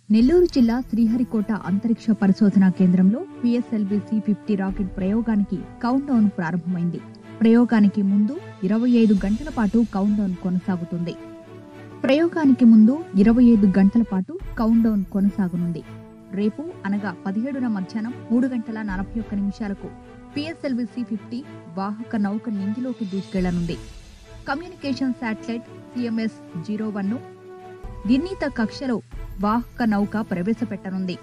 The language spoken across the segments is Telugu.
నెల్లూరు జిల్లా శ్రీహరికోట అంతరిక్ష పరిశోధనా కేంద్రంలో పిఎస్ఎల్వి సి ఫిఫ్టీ రాకెట్ ప్రయోగానికి కౌంట్ డౌన్ ప్రారంభమైంది ప్రయోగానికి ముందు ఇరవై ఐదు గంటల పాటు కౌంట్ డౌన్ కొనసాగుతుంది ప్రయోగానికి ముందు ఇరవై ఐదు గంటల పాటు కౌంట్ డౌన్ కొనసాగనుంది రేపు అనగా పదిహేడున మధ్యాహ్నం మూడు గంటల నలభై ఒక్క నిమిషాలకు పిఎస్ఎల్వి సి ఫిఫ్టీ వాహక నౌక నింగిలోకి దూసుకెళ్లనుంది communication satellite CMS zero one ను నిర్ణీత కక్షలో వాహక నౌక ప్రవేశపెట్టనుంది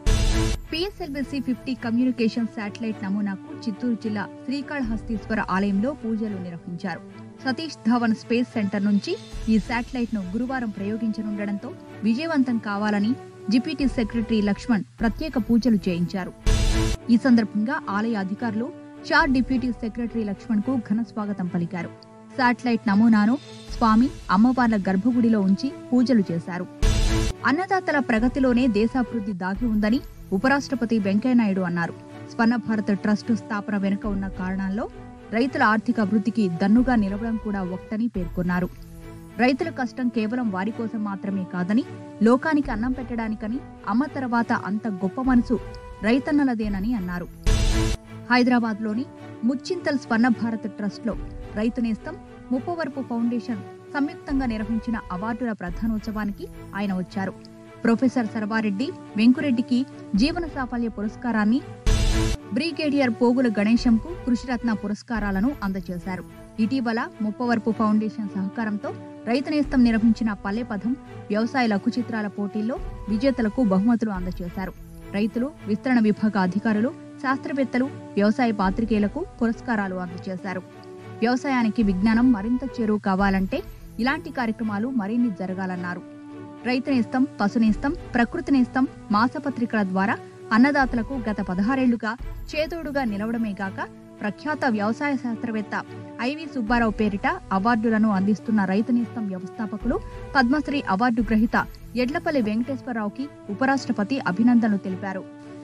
పిఎస్ఎల్విసి ఫిఫ్టీ కమ్యూనికేషన్ శాటిలైట్ నమూనాకు చిత్తూరు జిల్లా శ్రీకాళహస్తీశ్వర ఆలయంలో పూజలు నిర్వహించారు సతీష్ ధవన్ స్పేస్ సెంటర్ నుంచి ఈ శాటిలైట్ ను గురువారం ప్రయోగించనుండటంతో విజయవంతం కావాలని డిప్యూటీ సెక్రటరీ లక్ష్మణ్ ప్రత్యేక పూజలు చేయించారు ఈ సందర్భంగా ఆలయ అధికారులు చార్ డిప్యూటీ సెక్రటరీ లక్ష్మణ్ కు ఘన స్వాగతం పలికారు శాటిలైట్ నమూనాను స్వామి అమ్మవార్ల గర్భగుడిలో ఉంచి పూజలు చేశారు అన్నదాతల ప్రగతిలోనే దేశాభివృద్ధి దాగి ఉందని ఉపరాష్ట్రపతి వెంకయ్యనాయుడు అన్నారు స్వర్ణ భారత్ ట్రస్ట్ స్థాపన వెనుక ఉన్న కారణాల్లో రైతుల ఆర్థిక అభివృద్ధికి దన్నుగా నిలవడం కూడా ఒకటని పేర్కొన్నారు రైతుల కష్టం కేవలం వారి కోసం మాత్రమే కాదని లోకానికి అన్నం పెట్టడానికని అమ్మ తర్వాత అంత గొప్ప మనసు రైతన్నలదేనని అన్నారు హైదరాబాద్ లోని ముచ్చింతల్ స్వర్ణ భారత్ ట్రస్ట్ లో రైతు నేస్తం ముప్పవరపు ఫౌండేషన్ సంయుక్తంగా నిర్వహించిన అవార్డుల ప్రధానోత్సవానికి ఆయన వచ్చారు ప్రొఫెసర్ సర్వారెడ్డి వెంకురెడ్డికి జీవన సాఫల్య పురస్కారాన్ని బ్రిగేడియర్ పోగుల గణేశంకు కృషిరత్న పురస్కారాలను అందజేశారు ఇటీవల ముప్పవరపు ఫౌండేషన్ సహకారంతో రైతు నేస్తం నిర్వహించిన పల్లె పథం వ్యవసాయ లఘు చిత్రాల పోటీల్లో విజేతలకు బహుమతులు అందజేశారు రైతులు విస్తరణ విభాగ అధికారులు శాస్త్రవేత్తలు వ్యవసాయ పాత్రికేయులకు పురస్కారాలు అందజేశారు వ్యవసాయానికి విజ్ఞానం మరింత చేరువు కావాలంటే ఇలాంటి కార్యక్రమాలు మరిన్ని జరగాలన్నారు రైతు నేస్తం పశు నేస్తం ప్రకృతి నేస్తం మాసపత్రికల ద్వారా అన్నదాతలకు గత పదహారేళ్లుగా చేదోడుగా నిలవడమే గాక ప్రఖ్యాత వ్యవసాయ శాస్త్రవేత్త ఐవి సుబ్బారావు పేరిట అవార్డులను అందిస్తున్న రైతు నేస్తం వ్యవస్థాపకులు పద్మశ్రీ అవార్డు గ్రహీత ఎడ్లపల్లి వెంకటేశ్వరరావుకి ఉపరాష్ట్రపతి అభినందనలు తెలిపారు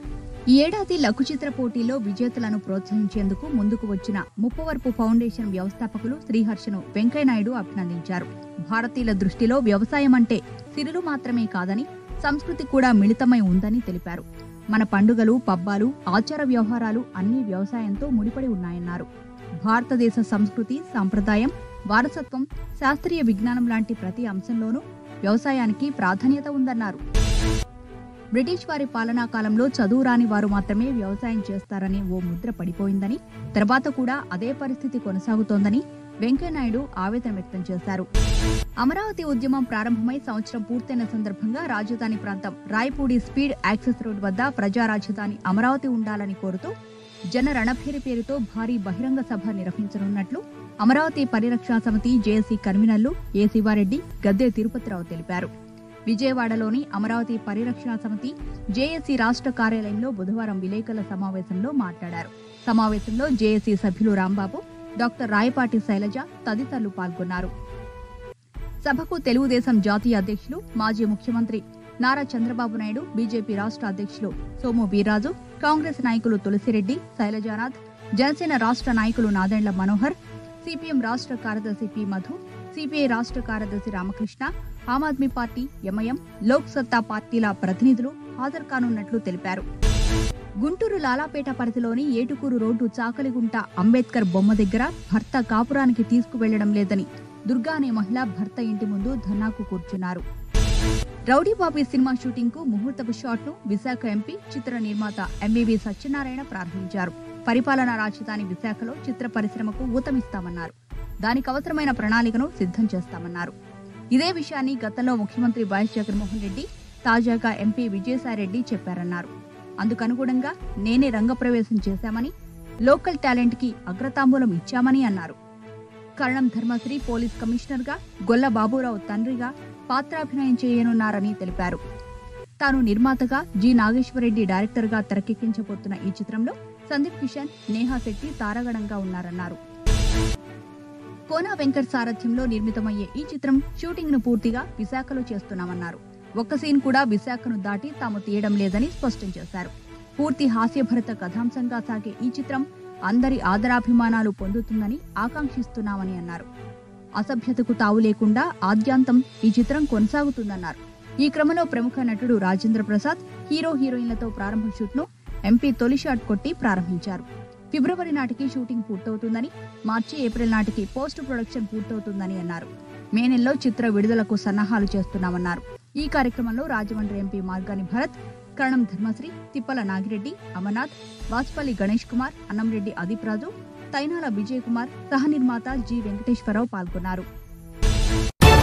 ఈ ఏడాది లఘు చిత్ర పోటీలో విజేతలను ప్రోత్సహించేందుకు ముందుకు వచ్చిన ముప్పవరపు ఫౌండేషన్ వ్యవస్థాపకులు శ్రీహర్షను వెంకయ్యనాయుడు అభినందించారు భారతీయుల దృష్టిలో వ్యవసాయం అంటే సిరులు మాత్రమే కాదని సంస్కృతి కూడా మిళితమై ఉందని తెలిపారు మన పండుగలు పబ్బాలు ఆచార వ్యవహారాలు అన్ని వ్యవసాయంతో ముడిపడి ఉన్నాయన్నారు భారతదేశ సంస్కృతి సాంప్రదాయం వారసత్వం శాస్త్రీయ విజ్ఞానం లాంటి ప్రతి అంశంలోనూ వ్యవసాయానికి ప్రాధాన్యత ఉందన్నారు బ్రిటిష్ వారి పాలనా కాలంలో చదువు రాని వారు మాత్రమే వ్యవసాయం చేస్తారని ఓ ముద్ర పడిపోయిందని తర్వాత కూడా అదే పరిస్థితి కొనసాగుతోందని వెంకయ్యనాయుడు ఆవేదన వ్యక్తం చేశారు అమరావతి ఉద్యమం ప్రారంభమై సంవత్సరం పూర్తయిన సందర్భంగా రాజధాని ప్రాంతం రాయపూడి స్పీడ్ యాక్సెస్ రోడ్ వద్ద ప్రజా రాజధాని అమరావతి ఉండాలని కోరుతూ జన రణభేరి పేరుతో భారీ బహిరంగ సభ నిర్వహించనున్నట్లు అమరావతి పరిరక్షణ సమితి జేఏసీ కన్వీనర్లు ఏ శివారెడ్డి గద్దె తిరుపతిరావు తెలిపారు విజయవాడలోని అమరావతి పరిరక్షణ సమితి జేఏసీ రాష్ట్ర కార్యాలయంలో బుధవారం విలేకరుల సమావేశంలో మాట్లాడారు సమావేశంలో జేఏసీ సభ్యులు రాంబాబు డాక్టర్ రాయపాటి శైలజ తదితరులు పాల్గొన్నారు సభకు తెలుగుదేశం జాతీయ అధ్యక్షులు మాజీ ముఖ్యమంత్రి నారా చంద్రబాబు నాయుడు బీజేపీ రాష్ట్ర అధ్యక్షులు సోము వీర్రాజు కాంగ్రెస్ నాయకులు తులసిరెడ్డి శైలజానాథ్ జనసేన రాష్ట్ర నాయకులు నాదెండ్ల మనోహర్ సిపిఎం రాష్ట్ర కార్యదర్శి పి మధు సిపిఐ రాష్ట్ర కార్యదర్శి రామకృష్ణ ఆమ్ ఆద్మీ పార్టీ ఎంఐఎం లోక్ సత్తా పార్టీల ప్రతినిధులు హాజరు కానున్నట్లు తెలిపారు గుంటూరు లాలాపేట పరిధిలోని ఏటుకూరు రోడ్డు చాకలిగుంట అంబేద్కర్ బొమ్మ దగ్గర భర్త కాపురానికి తీసుకువెళ్లడం లేదని దుర్గా అనే మహిళ భర్త ఇంటి ముందు ధర్నాకు కూర్చున్నారు రౌడీ బాబీ సినిమా షూటింగ్ కు ముహూర్తపు షాట్ ను విశాఖ ఎంపీ చిత్ర నిర్మాత ఎంవివి సత్యనారాయణ ప్రారంభించారు పరిపాలనా రాజధాని విశాఖలో చిత్ర పరిశ్రమకు ఊతమిస్తామన్నారు దానికి అవసరమైన ప్రణాళికను సిద్ధం చేస్తామన్నారు ఇదే విషయాన్ని గతంలో ముఖ్యమంత్రి వైఎస్ జగన్మోహన్ రెడ్డి తాజాగా ఎంపీ విజయసాయిరెడ్డి చెప్పారన్నారు అందుకనుగుణంగా నేనే రంగప్రవేశం చేశామని లోకల్ టాలెంట్ కి అగ్రతాంబూలం ఇచ్చామని అన్నారు కరణం ధర్మశ్రీ పోలీస్ కమిషనర్ గా గొల్ల బాబురావు తండ్రిగా పాత్రాభినయం చేయనున్నారని తెలిపారు తాను నిర్మాతగా జి నాగేశ్వరరెడ్డి డైరెక్టర్ గా తెరకెక్కించబోతున్న ఈ చిత్రంలో సందీప్ కిషన్ నేహా శెట్టి తారాగణంగా ఉన్నారన్నారు కోనా వెంకట్ సారథ్యంలో నిర్మితమయ్యే ఈ చిత్రం షూటింగ్ ను పూర్తిగా విశాఖలో చేస్తున్నామన్నారు ఒక్క సీన్ కూడా విశాఖను దాటి తాము తీయడం లేదని స్పష్టం చేశారు పూర్తి హాస్యభరిత కథాంశంగా సాగే ఈ చిత్రం అందరి ఆదరాభిమానాలు పొందుతుందని ఆకాంక్షిస్తున్నామని అన్నారు అసభ్యతకు తావు లేకుండా ఆద్యాంతం ఈ చిత్రం కొనసాగుతుందన్నారు ఈ క్రమంలో ప్రముఖ నటుడు రాజేంద్ర ప్రసాద్ హీరో హీరోయిన్లతో ప్రారంభ షూట్ ను ఎంపీ తొలి షాట్ కొట్టి ప్రారంభించారు ఫిబ్రవరి నాటికి షూటింగ్ పూర్తవుతుందని మార్చి ఏప్రిల్ నాటికి పోస్ట్ ప్రొడక్షన్ పూర్తవుతుందని అన్నారు మే నెలలో చిత్ర విడుదలకు సన్నాహాలు చేస్తున్నామన్నారు ఈ కార్యక్రమంలో రాజమండ్రి ఎంపీ మార్గాని భరత్ కరణం ధర్మశ్రీ తిప్పల నాగిరెడ్డి అమర్నాథ్ వాసుపల్లి గణేష్ కుమార్ అన్నంరెడ్డి అదీప్ రాజు తైనాల విజయ్ కుమార్ సహ నిర్మాత జి వెంకటేశ్వరరావు పాల్గొన్నారు